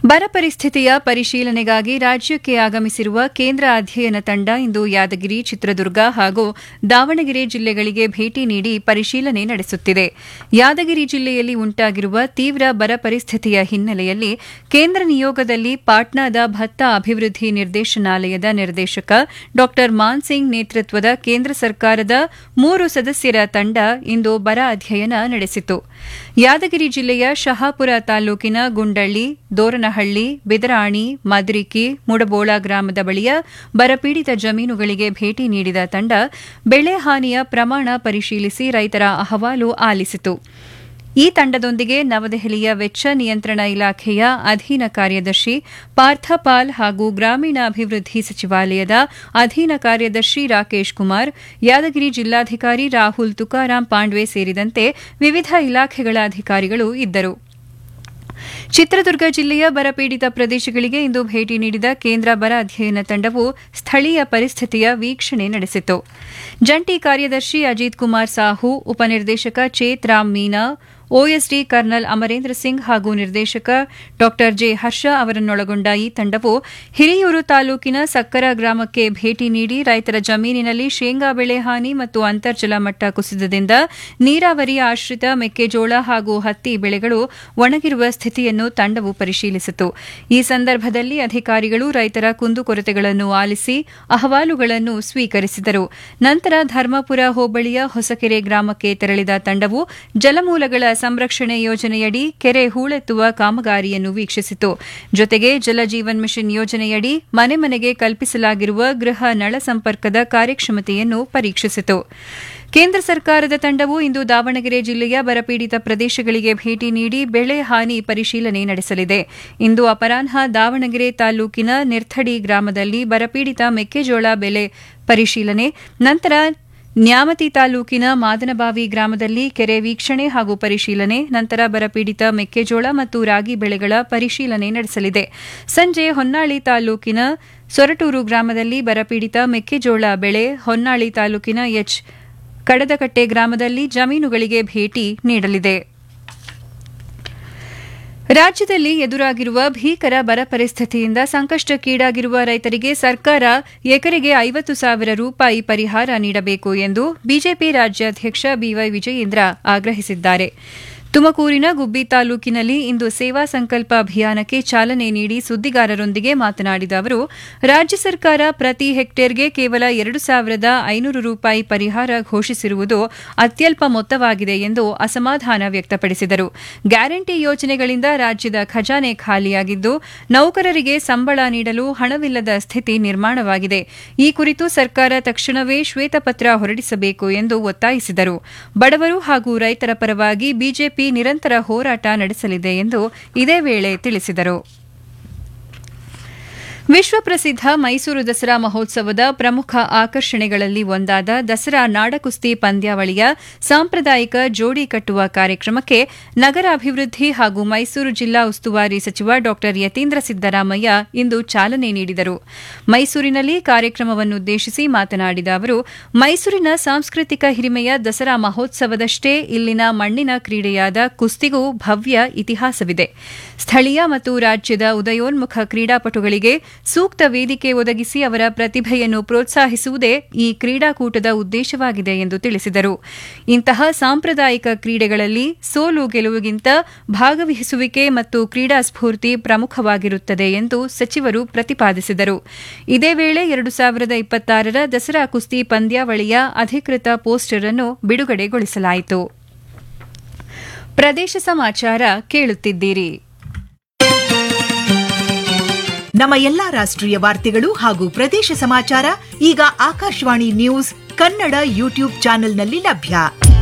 ಬರ ಪರಿಸ್ಥಿತಿಯ ಪರಿಶೀಲನೆಗಾಗಿ ರಾಜ್ಯಕ್ಕೆ ಆಗಮಿಸಿರುವ ಕೇಂದ್ರ ಅಧ್ಯಯನ ತಂಡ ಇಂದು ಯಾದಗಿರಿ ಚಿತ್ರದುರ್ಗ ಹಾಗೂ ದಾವಣಗೆರೆ ಜಿಲ್ಲೆಗಳಿಗೆ ಭೇಟಿ ನೀಡಿ ಪರಿಶೀಲನೆ ನಡೆಸುತ್ತಿದೆ ಯಾದಗಿರಿ ಜಿಲ್ಲೆಯಲ್ಲಿ ಉಂಟಾಗಿರುವ ತೀವ್ರ ಬರ ಪರಿಸ್ಥಿತಿಯ ಹಿನ್ನೆಲೆಯಲ್ಲಿ ಕೇಂದ್ರ ನಿಯೋಗದಲ್ಲಿ ಪಾಟ್ನಾದ ಭತ್ತ ಅಭಿವೃದ್ಧಿ ನಿರ್ದೇಶನಾಲಯದ ನಿರ್ದೇಶಕ ಡಾ ಮಾನ್ಸಿಂಗ್ ನೇತೃತ್ವದ ಕೇಂದ್ರ ಸರ್ಕಾರದ ಮೂರು ಸದಸ್ಯರ ತಂಡ ಇಂದು ಬರ ಅಧ್ಯಯನ ನಡೆಸಿತು ಯಾದಗಿರಿ ಜಿಲ್ಲೆಯ ಶಹಾಪುರ ತಾಲೂಕಿನ ಗುಂಡಳ್ಳಿ ದೋರನಹಳ್ಳಿ ಬಿದರಾಣಿ ಮದ್ರಿಕಿ ಮುಡಬೋಳ ಗ್ರಾಮದ ಬಳಿಯ ಬರಪೀಡಿತ ಜಮೀನುಗಳಿಗೆ ಭೇಟಿ ನೀಡಿದ ತಂಡ ಬೆಳೆ ಹಾನಿಯ ಪ್ರಮಾಣ ಪರಿಶೀಲಿಸಿ ರೈತರ ಅಹವಾಲು ಆಲಿಸಿತು ಈ ತಂಡದೊಂದಿಗೆ ನವದೆಹಲಿಯ ವೆಚ್ಚ ನಿಯಂತ್ರಣ ಇಲಾಖೆಯ ಅಧೀನ ಕಾರ್ಯದರ್ಶಿ ಪಾರ್ಥಪಾಲ್ ಹಾಗೂ ಗ್ರಾಮೀಣಾಭಿವೃದ್ಧಿ ಸಚಿವಾಲಯದ ಅಧೀನ ಕಾರ್ಯದರ್ಶಿ ರಾಕೇಶ್ ಕುಮಾರ್ ಯಾದಗಿರಿ ಜಿಲ್ಲಾಧಿಕಾರಿ ರಾಹುಲ್ ತುಕಾರಾಂ ಪಾಂಡ್ವೆ ಸೇರಿದಂತೆ ವಿವಿಧ ಇಲಾಖೆಗಳ ಅಧಿಕಾರಿಗಳು ಇದ್ದರು ಚಿತ್ರದುರ್ಗ ಜಿಲ್ಲೆಯ ಬರಪೀಡಿತ ಪ್ರದೇಶಗಳಿಗೆ ಇಂದು ಭೇಟಿ ನೀಡಿದ ಕೇಂದ್ರ ಬರ ಅಧ್ಯಯನ ತಂಡವು ಸ್ಥಳೀಯ ಪರಿಸ್ಥಿತಿಯ ವೀಕ್ಷಣೆ ನಡೆಸಿತು ಜಂಟಿ ಕಾರ್ಯದರ್ಶಿ ಅಜಿತ್ ಕುಮಾರ್ ಸಾಹು ಉಪನಿರ್ದೇಶಕ ಚೇತ್ ರಾಮ್ ಮೀನಾ ಒಎಸ್ಡಿ ಕರ್ನಲ್ ಅಮರೇಂದ್ರ ಸಿಂಗ್ ಹಾಗೂ ನಿರ್ದೇಶಕ ಡಾ ಜೆ ಹರ್ಷ ಅವರನ್ನೊಳಗೊಂಡ ಈ ತಂಡವು ಹಿರಿಯೂರು ತಾಲೂಕಿನ ಸಕ್ಕರ ಗ್ರಾಮಕ್ಕೆ ಭೇಟಿ ನೀಡಿ ರೈತರ ಜಮೀನಿನಲ್ಲಿ ಶೇಂಗಾ ಬೆಳೆ ಹಾನಿ ಮತ್ತು ಅಂತರ್ಜಲ ಮಟ್ಟ ಕುಸಿತದಿಂದ ನೀರಾವರಿ ಆಶ್ರಿತ ಮೆಕ್ಕೆಜೋಳ ಹಾಗೂ ಹತ್ತಿ ಬೆಳೆಗಳು ಒಣಗಿರುವ ಸ್ಥಿತಿಯನ್ನು ತಂಡವು ಪರಿಶೀಲಿಸಿತು ಈ ಸಂದರ್ಭದಲ್ಲಿ ಅಧಿಕಾರಿಗಳು ರೈತರ ಕುಂದುಕೊರತೆಗಳನ್ನು ಆಲಿಸಿ ಅಹವಾಲುಗಳನ್ನು ಸ್ವೀಕರಿಸಿದರು ನಂತರ ಧರ್ಮಪುರ ಹೋಬಳಿಯ ಹೊಸಕೆರೆ ಗ್ರಾಮಕ್ಕೆ ತೆರಳಿದ ತಂಡವು ಜಲಮೂಲಗಳ ಸಂರಕ್ಷಣೆ ಯೋಜನೆಯಡಿ ಕೆರೆ ಹೂಳೆತ್ತುವ ಕಾಮಗಾರಿಯನ್ನು ವೀಕ್ಷಿಸಿತು ಜೊತೆಗೆ ಜಲಜೀವನ್ ಮಿಷನ್ ಯೋಜನೆಯಡಿ ಮನೆ ಮನೆಗೆ ಕಲ್ಪಿಸಲಾಗಿರುವ ಗೃಹ ನಳ ಸಂಪರ್ಕದ ಕಾರ್ಯಕ್ಷಮತೆಯನ್ನು ಪರೀಕ್ಷಿಸಿತು ಕೇಂದ್ರ ಸರ್ಕಾರದ ತಂಡವು ಇಂದು ದಾವಣಗೆರೆ ಜಿಲ್ಲೆಯ ಬರಪೀಡಿತ ಪ್ರದೇಶಗಳಿಗೆ ಭೇಟಿ ನೀಡಿ ಬೆಳೆ ಹಾನಿ ಪರಿಶೀಲನೆ ನಡೆಸಲಿದೆ ಇಂದು ಅಪರಾಹ್ನ ದಾವಣಗೆರೆ ತಾಲೂಕಿನ ನಿರ್ಥಡಿ ಗ್ರಾಮದಲ್ಲಿ ಬರಪೀಡಿತ ಮೆಕ್ಕೆಜೋಳ ಬೆಲೆ ಪರಿಶೀಲನೆ ನಂತರ ನ್ಯಾಮತಿ ತಾಲೂಕಿನ ಮಾದನಬಾವಿ ಗ್ರಾಮದಲ್ಲಿ ಕೆರೆ ವೀಕ್ಷಣೆ ಹಾಗೂ ಪರಿಶೀಲನೆ ನಂತರ ಬರಪೀಡಿತ ಮೆಕ್ಕೆಜೋಳ ಮತ್ತು ರಾಗಿ ಬೆಳೆಗಳ ಪರಿಶೀಲನೆ ನಡೆಸಲಿದೆ ಸಂಜೆ ಹೊನ್ನಾಳಿ ತಾಲೂಕಿನ ಸೊರಟೂರು ಗ್ರಾಮದಲ್ಲಿ ಬರಪೀಡಿತ ಮೆಕ್ಕೆಜೋಳ ಬೆಳೆ ಹೊನ್ನಾಳಿ ತಾಲೂಕಿನ ಎಚ್ ಕಡದಕಟ್ಟೆ ಗ್ರಾಮದಲ್ಲಿ ಜಮೀನುಗಳಿಗೆ ಭೇಟಿ ನೀಡಲಿದೆ ರಾಜ್ಯದಲ್ಲಿ ಎದುರಾಗಿರುವ ಭೀಕರ ಬರ ಪರಿಸ್ಥಿತಿಯಿಂದ ಸಂಕಷ್ಟಕ್ಕೀಡಾಗಿರುವ ರೈತರಿಗೆ ಸರ್ಕಾರ ಎಕರೆಗೆ ಐವತ್ತು ಸಾವಿರ ರೂಪಾಯಿ ಪರಿಹಾರ ನೀಡಬೇಕು ಎಂದು ಬಿಜೆಪಿ ರಾಜ್ಯಾಧ್ಯಕ್ಷ ಬಿವೈ ವಿಜಯೇಂದ್ರ ಆಗ್ರಹಿಸಿದ್ದಾರೆ ತುಮಕೂರಿನ ಗುಬ್ಬಿ ತಾಲೂಕಿನಲ್ಲಿ ಇಂದು ಸೇವಾ ಸಂಕಲ್ಪ ಅಭಿಯಾನಕ್ಕೆ ಚಾಲನೆ ನೀಡಿ ಸುದ್ದಿಗಾರರೊಂದಿಗೆ ಮಾತನಾಡಿದ ಅವರು ರಾಜ್ಯ ಸರ್ಕಾರ ಪ್ರತಿ ಹೆಕ್ಟೇರ್ಗೆ ಕೇವಲ ಎರಡು ಸಾವಿರದ ಐನೂರು ರೂಪಾಯಿ ಪರಿಹಾರ ಘೋಷಿಸಿರುವುದು ಅತ್ಯಲ್ಪ ಮೊತ್ತವಾಗಿದೆ ಎಂದು ಅಸಮಾಧಾನ ವ್ಯಕ್ತಪಡಿಸಿದರು ಗ್ಯಾರಂಟಿ ಯೋಜನೆಗಳಿಂದ ರಾಜ್ಯದ ಖಜಾನೆ ಖಾಲಿಯಾಗಿದ್ದು ನೌಕರರಿಗೆ ಸಂಬಳ ನೀಡಲು ಹಣವಿಲ್ಲದ ಸ್ಥಿತಿ ನಿರ್ಮಾಣವಾಗಿದೆ ಈ ಕುರಿತು ಸರ್ಕಾರ ತಕ್ಷಣವೇ ಶ್ವೇತಪತ್ರ ಹೊರಡಿಸಬೇಕು ಎಂದು ಒತ್ತಾಯಿಸಿದರು ಬಡವರು ಹಾಗೂ ರೈತರ ಪರವಾಗಿ ಬಿಜೆಪಿ ನಿರಂತರ ಹೋರಾಟ ನಡೆಸಲಿದೆ ಎಂದು ಇದೇ ವೇಳೆ ತಿಳಿಸಿದರು ವಿಶ್ವಪ್ರಸಿದ್ಧ ಮೈಸೂರು ದಸರಾ ಮಹೋತ್ಸವದ ಪ್ರಮುಖ ಆಕರ್ಷಣೆಗಳಲ್ಲಿ ಒಂದಾದ ದಸರಾ ನಾಡಕುಸ್ತಿ ಪಂದ್ಯಾವಳಿಯ ಸಾಂಪ್ರದಾಯಿಕ ಜೋಡಿ ಕಟ್ಟುವ ಕಾರ್ಯಕ್ರಮಕ್ಕೆ ನಗರಾಭಿವೃದ್ಧಿ ಹಾಗೂ ಮೈಸೂರು ಜಿಲ್ಲಾ ಉಸ್ತುವಾರಿ ಸಚಿವ ಡಾ ಯತೀಂದ್ರ ಸಿದ್ದರಾಮಯ್ಯ ಇಂದು ಚಾಲನೆ ನೀಡಿದರು ಮೈಸೂರಿನಲ್ಲಿ ಕಾರ್ಯಕ್ರಮವನ್ನುದ್ದೇಶಿಸಿ ಮಾತನಾಡಿದ ಅವರು ಮೈಸೂರಿನ ಸಾಂಸ್ಕೃತಿಕ ಹಿರಿಮೆಯ ದಸರಾ ಮಹೋತ್ಸವದಷ್ಟೇ ಇಲ್ಲಿನ ಮಣ್ಣಿನ ಕ್ರೀಡೆಯಾದ ಕುಸ್ತಿಗೂ ಭವ್ಯ ಇತಿಹಾಸವಿದೆ ಸ್ಥಳೀಯ ಮತ್ತು ರಾಜ್ಯದ ಉದಯೋನ್ಮುಖ ಕ್ರೀಡಾಪಟುಗಳಿಗೆ ಸೂಕ್ತ ವೇದಿಕೆ ಒದಗಿಸಿ ಅವರ ಪ್ರತಿಭೆಯನ್ನು ಪ್ರೋತ್ಸಾಹಿಸುವುದೇ ಈ ಕ್ರೀಡಾಕೂಟದ ಉದ್ದೇಶವಾಗಿದೆ ಎಂದು ತಿಳಿಸಿದರು ಇಂತಹ ಸಾಂಪ್ರದಾಯಿಕ ಕ್ರೀಡೆಗಳಲ್ಲಿ ಸೋಲು ಗೆಲುವಿಗಿಂತ ಭಾಗವಹಿಸುವಿಕೆ ಮತ್ತು ಕ್ರೀಡಾ ಸ್ಫೂರ್ತಿ ಪ್ರಮುಖವಾಗಿರುತ್ತದೆ ಎಂದು ಸಚಿವರು ಪ್ರತಿಪಾದಿಸಿದರು ಇದೇ ವೇಳೆ ಎರಡು ಸಾವಿರದ ಇಪ್ಪತ್ತಾರರ ದಸರಾ ಕುಸ್ತಿ ಪಂದ್ಯಾವಳಿಯ ಅಧಿಕೃತ ಪೋಸ್ಟರ್ ಅನ್ನು ಬಿಡುಗಡೆಗೊಳಿಸಲಾಯಿತು ಪ್ರದೇಶ ಸಮಾಚಾರ ಕೇಳುತ್ತಿದ್ದೀರಿ ನಮ್ಮ ಎಲ್ಲಾ ರಾಷ್ಟ್ರೀಯ ವಾರ್ತೆಗಳು ಹಾಗೂ ಪ್ರದೇಶ ಸಮಾಚಾರ ಈಗ ಆಕಾಶವಾಣಿ ನ್ಯೂಸ್ ಕನ್ನಡ ಯೂಟ್ಯೂಬ್ ಚಾನೆಲ್ನಲ್ಲಿ ಲಭ್ಯ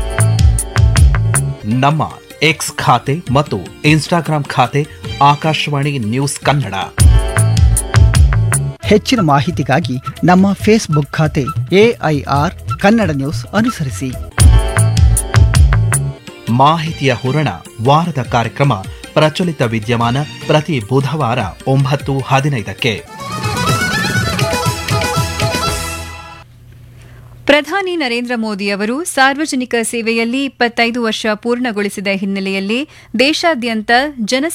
ನಮ್ಮ ಎಕ್ಸ್ ಖಾತೆ ಮತ್ತು ಇನ್ಸ್ಟಾಗ್ರಾಂ ಖಾತೆ ಆಕಾಶವಾಣಿ ನ್ಯೂಸ್ ಕನ್ನಡ ಹೆಚ್ಚಿನ ಮಾಹಿತಿಗಾಗಿ ನಮ್ಮ ಫೇಸ್ಬುಕ್ ಖಾತೆ ಎಐಆರ್ ಕನ್ನಡ ನ್ಯೂಸ್ ಅನುಸರಿಸಿ ಮಾಹಿತಿಯ ಹೂರಣ ವಾರದ ಕಾರ್ಯಕ್ರಮ ಪ್ರಚಲಿತ ವಿದ್ಯಮಾನ ಪ್ರತಿ ಬುಧವಾರ ಒಂಬತ್ತು ಹದಿನೈದಕ್ಕೆ ಪ್ರಧಾನಿ ನರೇಂದ್ರ ಮೋದಿ ಅವರು ಸಾರ್ವಜನಿಕ ಸೇವೆಯಲ್ಲಿ ಇಪ್ಪತ್ತೈದು ವರ್ಷ ಪೂರ್ಣಗೊಳಿಸಿದ ಹಿನ್ನೆಲೆಯಲ್ಲಿ ದೇಶಾದ್ಯಂತ ಜನ